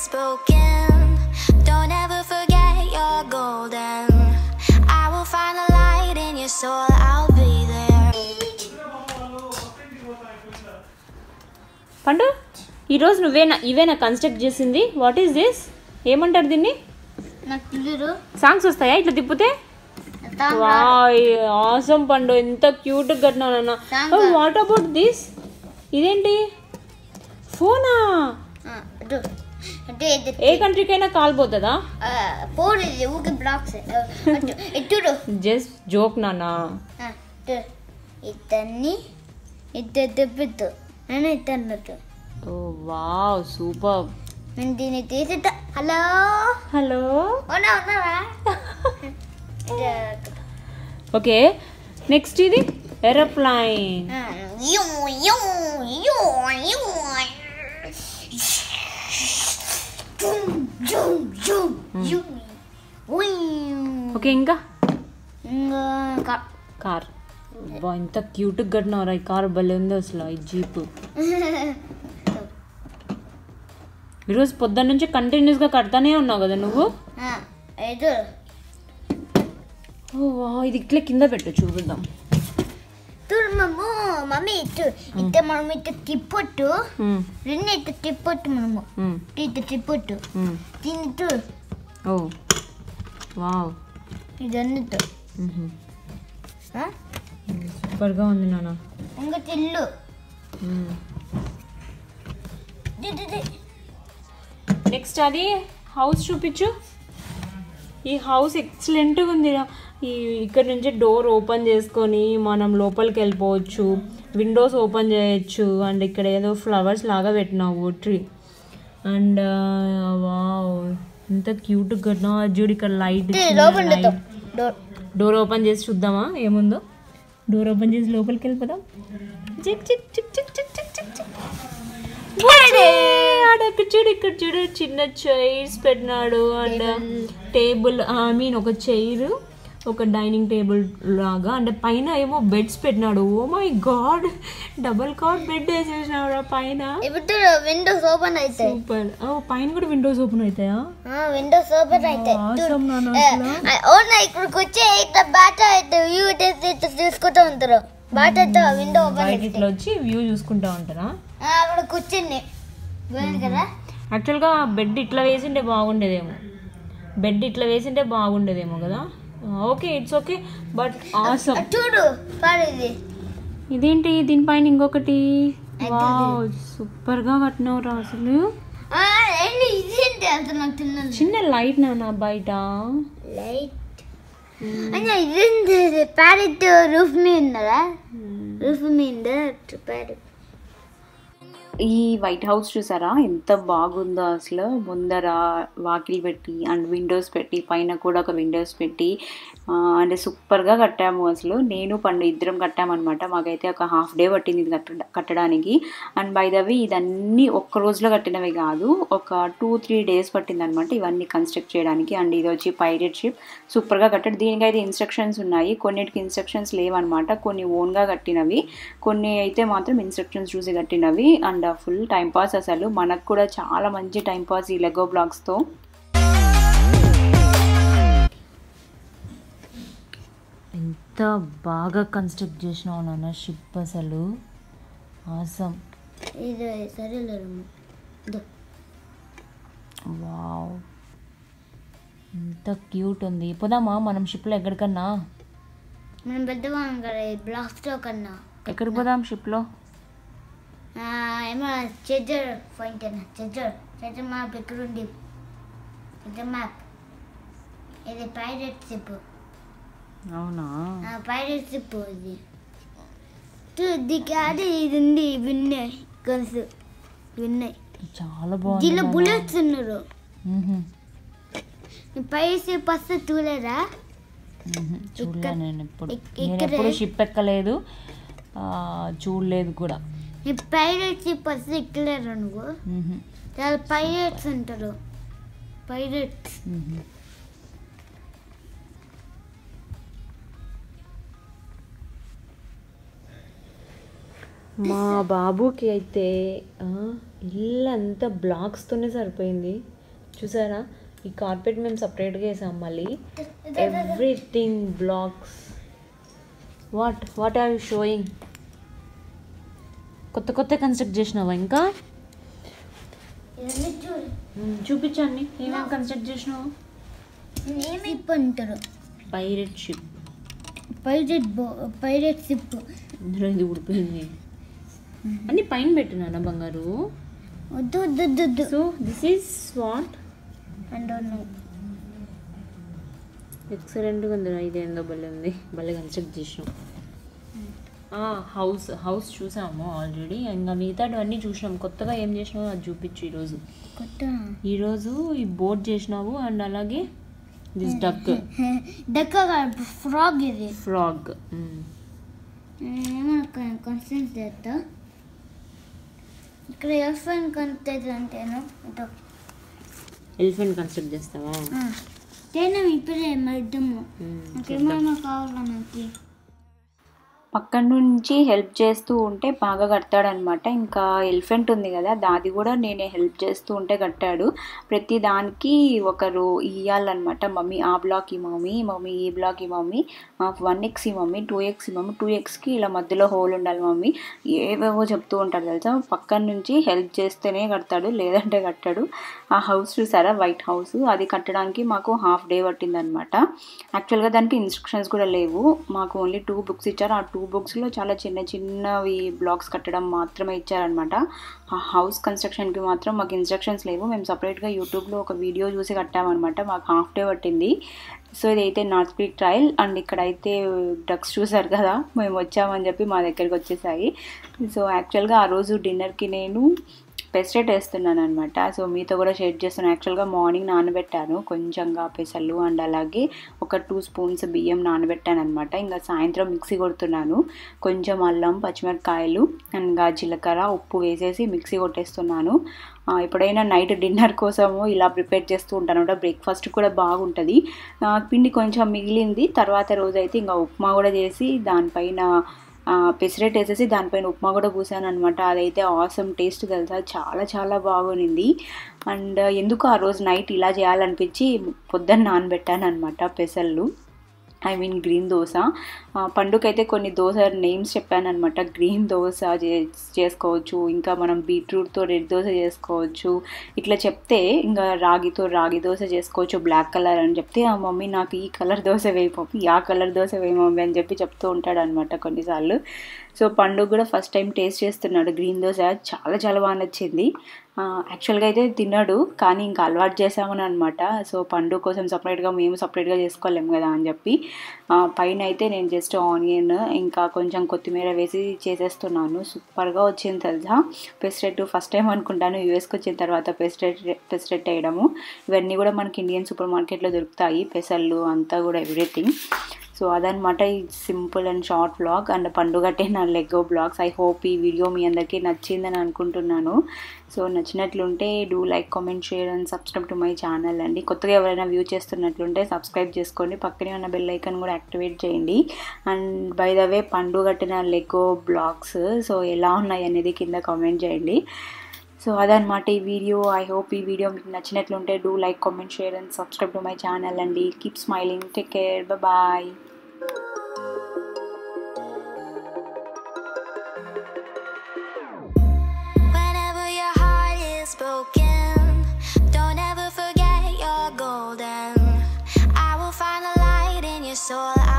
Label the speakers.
Speaker 1: is broken. Don't ever forget you're golden. I will find the light in your soul, I'll be there.
Speaker 2: పండు ఈరోజు నువ్వేనా ఇవేనా construct చేసింది what is this ఏమంటారు దీన్ని
Speaker 3: నాకు తెలియదు
Speaker 2: సాంగ్స్ వస్తాయా ఇట్లా తిప్పితే వాయ్ ఆసం పండు ఎంత క్యూట్ కట్టినానన్న
Speaker 3: Song.
Speaker 2: వాట్ అబౌట్ దిస్ ఇదేంటి ఫోనా
Speaker 3: అటు అంటే ఇది
Speaker 2: ఏ కంట్రీకైనా కాల్ పోతుందా
Speaker 3: ఫోన్ ఇది ఊకే బ్లాక్స్ అటు ఇటు
Speaker 2: జస్ట్ జోక్ నాన్న
Speaker 3: ఇతన్ని ఇద్దరు తెప్పిద్దు నేను ఇద్దరు
Speaker 2: ఓ వావ్ సూపర్
Speaker 3: నేను దీన్ని తీసిద్దా హలో
Speaker 2: హలో
Speaker 3: ఉన్నా ఉన్నారా
Speaker 2: ఓకే నెక్స్ట్ ఇది aeroplane
Speaker 3: you you you you
Speaker 2: okay ఇంకా
Speaker 3: ఇంకా
Speaker 2: కార్ బా ఎంత క్యూట్గా కట్టినవరా ఈ కార్ భలే ఉంది అసలు ఈ జీప్ ఈరోజు పొద్దున్న నుంచి కంటిన్యూస్గా కడతానే ఉన్నావు కదా నువ్వు
Speaker 3: ఎదు
Speaker 2: ఓ వా ఇది ఇట్లా కింద పెట్టు చూపిద్దాం
Speaker 3: చూడు మమ్ము మమ్మీ ఇటు ఇట్ట మనం ఇట్ట తిప్పొట్టు
Speaker 2: మ్మ్,
Speaker 3: రెండు ఇట్ట తిప్పొట్టు మనము
Speaker 2: మ్మ్,
Speaker 3: ఇట్ట తిప్పొట్టు
Speaker 2: మ్మ్.
Speaker 3: దీన్ని ఇటు
Speaker 2: ఓ వావ్
Speaker 3: ఇది అన్నట్టు
Speaker 2: మ్హూ. సూపర్గా ఉంది నాన్న
Speaker 3: ఇంకా తిల్లు
Speaker 2: hmm.
Speaker 3: The, the, the.
Speaker 2: Next అది హౌస్ చూపించు ఈ హౌస్ ఎక్సలెంట్గా ఉంది ఈ ఇక్కడ నుంచి డోర్ ఓపెన్ చేసుకొని మనం లోపలికి వెళ్ళిపోవచ్చు విండోస్ ఓపెన్ చేయొచ్చు అండ్ ఇక్కడ ఏదో ఫ్లవర్స్ లాగా పెట్టినావు ట్రీ అండ్ వావ్ ఎంత క్యూట్ కట్టినావు అది చూడు ఇక్కడ లైట్
Speaker 3: ది, లోపల ఉండదు. డోర్
Speaker 2: డోర్ ఓపెన్ చేసి చూద్దామా ఏముందో డోర్ ఓపెన్ చేసి లోపలికి వెళ్ళిపోదాం చిక్ చిక్ చిక్ చిక్ చిక్ చిక్ చిక్ చిక్ వాడే! ఆడ ఇక్కడ చూడు ఇక్కడ చూడు చిన్న చైర్స్ పెట్టినాడు అండ్ టేబుల్ ఐ మీన్ ఒక చైర్ ఒక డైనింగ్ టేబుల్ లాగా అంటే పైన ఏమో బెడ్స్ పెట్టినాడు oh my god double cot bed వేసేసినాడు ఆ పైన
Speaker 3: ఇప్పుడు విండోస్ ఓపెన్ అవుతాయి
Speaker 2: సూపర్ ఓ పైన కూడా విండోస్ ఓపెన్ అవుతాయా
Speaker 3: విండోస్ ఓపెన్ అవుతాయి
Speaker 2: Awesome నాన్న అసలు.
Speaker 3: అవునా ఇక్కడికి వచ్చి ఇట్లా బాట అయితే వ్యూ ఇట్లా తీసుకుంటూ ఉంటారు బాట అయితే విండో ఓపెన్
Speaker 2: బయట ఇట్లా వచ్చి వ్యూ చూసుకుంటా ఉంటారా
Speaker 3: అక్కడ కూర్చుని పోయింది కదా
Speaker 2: యాక్చువల్గా బెడ్ ఇట్లా వేసింటే బాగుండేదేమో బెడ్ ఇట్లా వేసింటే బాగుండేదేమో కదా okay it's okay but awesome
Speaker 3: చూడు పాడు ఇది
Speaker 2: ఇదేంటి దీనిపైన ఇంకొకటి వావ్ సూపర్గా కట్టినవరా అసలు
Speaker 3: ఆ, ఏంటి ఇది ఏంటి అసలు నాకు తిన్నది
Speaker 2: చిన్న లైట్ నాన్న బయట
Speaker 3: లైట్ అంటే ఇదేంటి ప్యారెట్ రూఫ్ మీద ఉన్నదా రూఫ్ మీద ప్యారెట్
Speaker 2: ఈ వైట్ హౌస్ చూసారా ఎంత బాగుందో అసలు ముందర వాకిలి పెట్టి అండ్ విండోస్ పెట్టి పైన కూడా ఒక విండోస్ పెట్టి ఆ, అంటే సూపర్గా కట్టాము అసలు నేను పండు ఇద్దరం కట్టామన్నమాట మాకైతే ఒక హాఫ్ డే పట్టింది ఇది కట్ట కట్టడానికి అండ్ బై ద వే ఇదన్నీ ఒక్క రోజులో కట్టినవి కాదు ఒక టూ త్రీ డేస్ పట్టింది అనమాట ఇవన్నీ కన్స్ట్రక్ట్ చేయడానికి అండ్ ఇది వచ్చి పైరెట్ షిప్ సూపర్గా కట్టాడు దీనికి అయితే ఇన్స్ట్రక్షన్స్ ఉన్నాయి కొన్నిటికి ఇన్స్ట్రక్షన్స్ లేవన్నమాట కొన్ని ఓన్గా కట్టినవి కొన్ని అయితే మాత్రం ఇన్స్ట్రక్షన్స్ చూసి కట్టినవి అండ్ ఫుల్ టైం పాస్ అసలు మనకు కూడా చాలా మంచి టైం పాస్ ఈ లెగో బ్లాగ్స్తో ఎంత బాగా కన్స్ట్రక్ట్ చేసినావు నాన్న షిప్ అసలు ఆసం
Speaker 3: ఇది సరేలే ఇదో
Speaker 2: వావ్ ఎంత క్యూట్ ఉంది పోదామా మనం షిప్లో ఎక్కడికన్నా
Speaker 3: మనం పెద్దవాళ్ళం కదా బ్లాక్స్తో కన్నా
Speaker 2: ఎక్కడికి పోదాం షిప్లో
Speaker 3: ఆ, ఏమో చెజర్ పాయింట్ అన్న చెజర్ చెజర్ మ్యాప్ ఎక్కడ ఉంది చెజర్ మ్యాప్ ఇది పైరెట్ షిప్
Speaker 2: అవునా
Speaker 3: పైరెట్ షిప్ ఇది దిగాది ఇది ఉంది విన్నాయి గన్స్ విన్నాయి
Speaker 2: చాలా బాగుంది
Speaker 3: దీనిలో
Speaker 2: నాన్న.
Speaker 3: బుల్లెట్స్ ఉన్నారు
Speaker 2: మ్హూ.
Speaker 3: పై షిప్ వస్తే చూడరా
Speaker 2: మ్హూ. చూడలే నేను ఎప్పుడు
Speaker 3: ఇక్-
Speaker 2: నేను
Speaker 3: ఇక్కడే-
Speaker 2: ఎప్పుడు షిప్ ఎక్కలేదు ఆ, చూడలేదు కూడా
Speaker 3: ఈ పైరెట్ షిప్ వస్తే ఎక్కలేరు నువ్వు
Speaker 2: మ్హూ.
Speaker 3: చాలా పైరెట్స్ అంటారు పైరెట్స్
Speaker 2: మ్హూ. మా బాబుకి అయితే ఆ,
Speaker 4: ఇల్లు అంతా బ్లాక్స్తోనే సరిపోయింది చూసారా ఈ కార్పెట్ మేము సపరేట్గా వేసాం మళ్ళీ everything blocks what what are you showing కొత్త కొత్త కన్స్ట్రక్ట్ చేసినావా ఇంకా
Speaker 3: ఇవన్నీ చూడు
Speaker 4: చూపించండి ఏమేమి కన్స్ట్రక్ట్ చేసినావు
Speaker 3: సిప్ అంటారు
Speaker 4: పైరెట్ షిప్
Speaker 3: పైరెట్ బో పైరెట్ సిప్
Speaker 4: ఇందులో ఇది ఉడిపోయింది అన్ని పైన పెట్టినానా బంగారు
Speaker 3: వద్దు వద్దు వద్దు వద్దు
Speaker 4: so this is what
Speaker 3: and
Speaker 4: ఎక్సలెంట్గా ఉంది ఇది ఏందో భలే ఉంది భలే కన్స్ట్రక్ట్ చేసినాం హౌస్ హౌస్ చూసాము ఆల్రెడీ ఇంకా మిగతావన్నీ చూసినాం కొత్తగా ఏం చేసినావు అది చూపించు ఈరోజు
Speaker 3: కొత్త
Speaker 4: ఈరోజు ఈ బోట్ చేసినావు అండ్ అలాగే దిస్ డక్
Speaker 3: డక్క ఫ్రాగ్ ఇది
Speaker 4: ఫ్రాగ్
Speaker 3: ఏమన్నా కన్సెన్స్ చేస్తా ఇక్కడ ఎఫ్ఎన్ కన్సెన్స్ అంటేను ఇటు
Speaker 4: ఎలిఫెంట్ కన్స్ట్రక్ట్ చేస్తావా
Speaker 3: తేనా ఇప్పుడే మరిద్దము
Speaker 4: మ్మ్.
Speaker 3: నాకేమైనా కావాలా నాకు
Speaker 2: పక్కన నుంచి హెల్ప్ చేస్తూ ఉంటే బాగా కడతాడనమాట ఇంకా ఎలిఫెంట్ ఉంది కదా దాది కూడా నేనే హెల్ప్ చేస్తూ ఉంటే కట్టాడు ప్రతి దానికి ఒకరు ఇవ్వాలన్నమాట మమ్మీ ఆ బ్లాక్ ఈ మమ్మీ మమ్మీ ఈ బ్లాక్ ఈ మమ్మీ వన్ ఎక్స్ ఈ మమ్మీ టూ ఎక్స్ ఈ మమ్మీ టూ ఎక్స్కి ఇలా మధ్యలో హోల్ ఉండాలి మమ్మీ ఏవేవో చెప్తూ ఉంటాడు తెలుసా పక్కన నుంచి హెల్ప్ చేస్తేనే కడతాడు లేదంటే కట్టాడు ఆ హౌస్ చూసారా వైట్ హౌస్ అది కట్టడానికి మాకు హాఫ్ డే పట్టిందనమాట యాక్చువల్గా దానికి ఇన్స్ట్రక్షన్స్ కూడా లేవు మాకు ఓన్లీ టూ బుక్స్ ఇచ్చారు ఆ టూ బుక్స్లో చాలా చిన్న చిన్నవి బ్లాక్స్ కట్టడం మాత్రమే ఇచ్చారనమాట ఆ హౌస్ కన్స్ట్రక్షన్కి మాత్రం మాకు ఇన్స్ట్రక్షన్స్ లేవు మేము సపరేట్గా యూట్యూబ్లో ఒక వీడియో చూసి కట్టామన్నమాట మాకు హాఫ్ డే పట్టింది సో ఇదైతే నార్త్ క్రీక్ ట్రయల్ అండ్ ఇక్కడైతే డక్స్ చూసారు కదా మేము వచ్చామని చెప్పి మా దగ్గరికి వచ్చేసాయి సో యాక్చువల్గా ఆ రోజు డిన్నర్కి నేను పెసరెట్ వేస్తున్నాను అనమాట సో మీతో కూడా షేర్ చేస్తున్నాను యాక్చువల్గా మార్నింగ్ నానబెట్టాను కొంచెంగా పెసలు అండ్ అలాగే ఒక టూ స్పూన్స్ బియ్యం నానబెట్టాను అనమాట ఇంకా సాయంత్రం మిక్సీ కొడుతున్నాను కొంచెం అల్లం పచ్చిమిరపకాయలు అండ్ ఇంకా జీలకర్ర ఉప్పు వేసేసి మిక్సీ కొట్టేస్తున్నాను ఆ, ఎప్పుడైనా నైట్ డిన్నర్ కోసము ఇలా ప్రిపేర్ చేస్తూ ఉంటాను అనమాట బ్రేక్ఫాస్ట్ కూడా బాగుంటుంది ఆ, పిండి కొంచెం మిగిలింది తర్వాత రోజు అయితే ఇంకా ఉప్మా కూడా చేసి దానిపైన ఆ, పెసరెట్ వేసేసి దానిపైన ఉప్మా కూడా పూసాను అనమాట అదైతే ఆసమ్ టేస్ట్ తెలుసా చాలా చాలా బాగునింది అండ్ ఎందుకు ఆ రోజు నైట్ ఇలా చేయాలనిపించి పొద్దున్న నానబెట్టాను అనమాట పెసళ్ళు ఐ మీన్ గ్రీన్ దోశ ఆ, పండుకైతే కొన్ని దోశ నేమ్స్ చెప్పాను అనమాట గ్రీన్ దోశ చే- చేసుకోవచ్చు ఇంకా మనం బీట్రూట్తో రెడ్ దోశ చేసుకోవచ్చు ఇట్లా చెప్తే ఇంకా రాగితో రాగి దోశ చేసుకోవచ్చు బ్లాక్ కలర్ అని చెప్తే ఆ మమ్మీ నాకు ఈ కలర్ దోశ వేయి మమ్మీ ఆ కలర్ దోశ వేయి మమ్మీ అని చెప్పి చెప్తూ ఉంటాడు అనమాట కొన్నిసార్లు సో పండుగ కూడా ఫస్ట్ టైం టేస్ట్ చేస్తున్నాడు గ్రీన్ దోశ చాలా చాలా బాగా నచ్చింది యాక్చువల్గా అయితే తిన్నాడు కానీ ఇంకా అలవాటు చేసామని అనమాట సో పండు కోసం సపరేట్గా మేము సపరేట్గా చేసుకోలేము కదా అని చెప్పి ఆ, పైన అయితే నేను జస్ట్ ఆనియన్ ఇంకా కొంచెం కొత్తిమీర వేసి చేసేస్తున్నాను సూపర్గా వచ్చింది తెలుసా పెస్టెట్ ఫస్ట్ టైం అనుకుంటాను యూఎస్కి వచ్చిన తర్వాత పెస్టెట్ పెస్టెట్ వేయడము ఇవన్నీ కూడా మనకి ఇండియన్ సూపర్ మార్కెట్లో దొరుకుతాయి పెసళ్ళు అంతా కూడా ఎవ్రీథింగ్ సో అదనమాట ఈ simple and short vlog and పండుగట్టే నా లెగో బ్లాగ్స్ ఐ హోప్ ఈ వీడియో మీ అందరికీ నచ్చిందని అనుకుంటున్నాను సో నచ్చినట్లుంటే do like comment share and subscribe to my channel అండి కొత్తగా ఎవరైనా వ్యూ చేస్తున్నట్లుంటే సబ్స్క్రైబ్ చేసుకోండి పక్కనే ఉన్న బెల్ ఐకన్ కూడా యాక్టివేట్ చేయండి అండ్ బై ద వే పండు కట్టిన లెగో బ్లాగ్స్ సో ఎలా ఉన్నాయి అనేది కింద కామెంట్ చేయండి సో అదనమాట ఈ వీడియో ఐ హోప్ ఈ వీడియో మీకు నచ్చినట్లుంటే do like comment share and subscribe to my channel అండి keep smiling take care bye
Speaker 1: Whenever your heart is broken, don't ever forget you're golden. I will find the light in your soul.